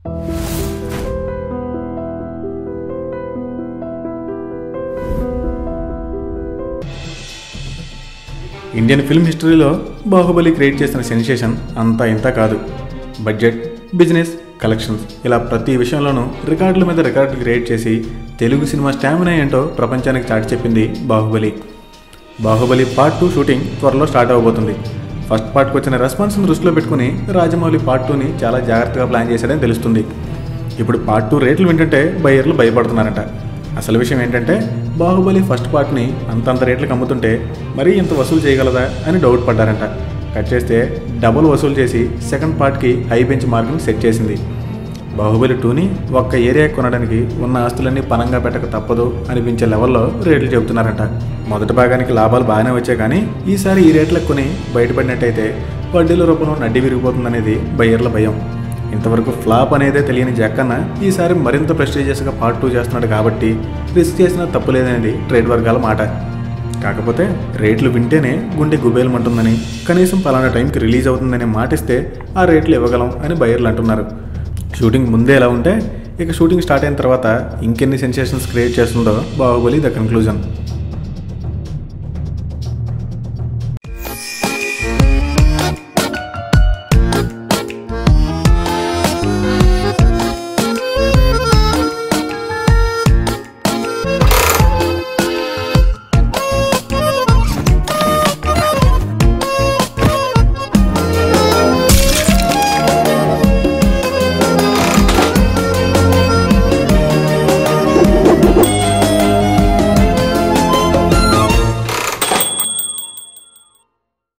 Indian film హిస్టరీలో Baahubali create చేసిన sensation అంతా ఇంత కాదు బడ్జెట్ బిజినెస్ కలెక్షన్స్ ఇలా ప్రతి విషయంలోనూ రికార్డుల మీద రికార్డులు క్రియేట్ చేసి తెలుగు సినిమా స్టామినా ఏంటో ప్రపంచానికి చాటి చెప్పింది Baahubali Baahubali part two shooting త్వరలో స్టార్ట్ అవబోతుంది ఫస్ట్ పార్ట్కి వచ్చిన రెస్పాన్స్ని దృష్టిలో పెట్టుకుని రాజమౌళి పార్ట్ టూని చాలా జాగ్రత్తగా ప్లాన్ చేశాడని తెలుస్తుంది ఇప్పుడు పార్ట్ టూ రేట్లు వింటుంటే బయ్యర్లు భయపడుతున్నారంట అసలు విషయం ఏంటంటే బాహుబలి ఫస్ట్ పార్ట్ని అంతంత రేట్లకు అమ్ముతుంటే మరీ ఇంత వసూలు చేయగలదా అని డౌట్ పడ్డారంట కట్ చేస్తే డబుల్ వసూలు చేసి సెకండ్ పార్ట్కి హై బెంచ్ మార్కుని సెట్ చేసింది బాహుబలి టూని ఒక్క ఏరియా కొనడానికి ఉన్న ఆస్తులన్నీ పనంగా పెట్టక తప్పదు అనిపించే లెవెల్లో రేట్లు చెబుతున్నారంట మొదటి భాగానికి లాభాలు బాగానే వచ్చాయి కానీ ఈసారి ఈ రేట్లకు కొని బయటపడినట్టయితే వడ్డీల రూపంలో నడ్డి విరిగిపోతుందనేది బయ్యర్ల భయం ఇంతవరకు ఫ్లాప్ అనేదే తెలియని జక్కన్న ఈసారి మరింత ప్రెస్టీజియస్గా పార్ట్ టూ చేస్తున్నాడు కాబట్టి రిస్క్ చేసినా తప్పులేదనేది ట్రేడ్ వర్గాల మాట కాకపోతే రేట్లు వింటేనే గుండె గుబేలమంటుందని కనీసం పలానా టైంకి రిలీజ్ అవుతుందని మాటిస్తే ఆ రేట్లు ఇవ్వగలం అని బయర్లు అంటున్నారు షూటింగ్ ముందే ఎలా ఉంటే ఇక షూటింగ్ స్టార్ట్ అయిన తర్వాత ఇంకెన్ని సెన్సేషన్స్ క్రియేట్ చేస్తుందో బాహుబలి ద కన్క్లూజన్